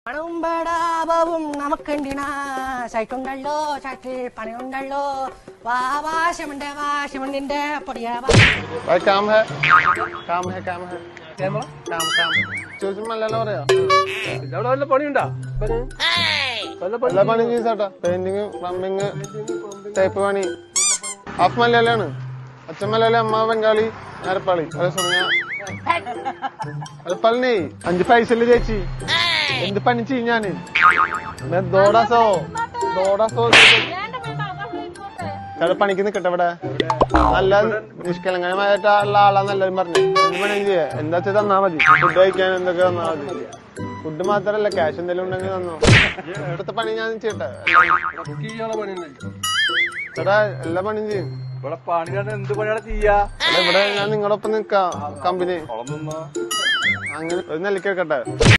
പണവും ബടാപവും നമുക്കുണ്ടിനാ സൈറ്റുണ്ടല്ലോ ചാറ്റിൽ പണിയുണ്ടല്ലോ വാ വാശമുണ്ട് വാശമുണ്ടിന്റെ പൊടിയ भाई काम है काम है काम है काम काम ചോദിച്ചു മല്ലല്ലോ പറയാ അവിടെ വല്ല പണിയുണ്ടാ ഇവന്? വല്ല പണി എല്ലാ പണിയും ചെയ്തേട്ടാ പെയിന്റിങ് പ്ലംബിങ് തേപ്പ് പണി ഹാഫ് മലയാളിയാണ് അച്ഛൻ മലയാളി അമ്മ ബംഗാളി നേരപ്പാളി അതെ സുമിയ പളനി അഞ്ച് പൈസയില് ചേച്ചി എന്ത് പണി ചെയ്യും ഞാന് मैं दौड़ा सो दौड़ा सो ചില പണിക്ക് നിക്കട്ടെ ഇവിടെ നല്ല നിഷ്കളങ്കമായിട്ടുള്ള ആളാന്ന് എല്ലാവരും പറഞ്ഞു എന്ത് പണി ചെയ്യേ എന്താ വെച്ചാൽ തന്നാ മതി ഫുഡ് കഴിക്കാൻ എന്തൊക്കെ തന്നാ മതി ഫുഡ് മാത്രല്ല ക്യാഷ് എന്തെങ്കിലും ഉണ്ടെങ്കിൽ തന്നോ ഇവിടുത്തെ പണി ഞാൻ ചെയ്യട്ടെ വർക്ക് ചെയ്യാനുള്ള പണിയുണ്ട് ചേട്ടാ എല്ലാ പണിയും ചെയ്യും ഇവിടെ പണി കണ്ട എന്ത് പണിയാണ് ചെയ്യാ അല്ല, ഇവിടെ ഞാൻ നിങ്ങളൊപ്പം നിക്കാം കമ്പനി കുളം നിന്നോ അങ്ങനെ ഒരു നിലയ്ക്ക് വെക്കട്ടെ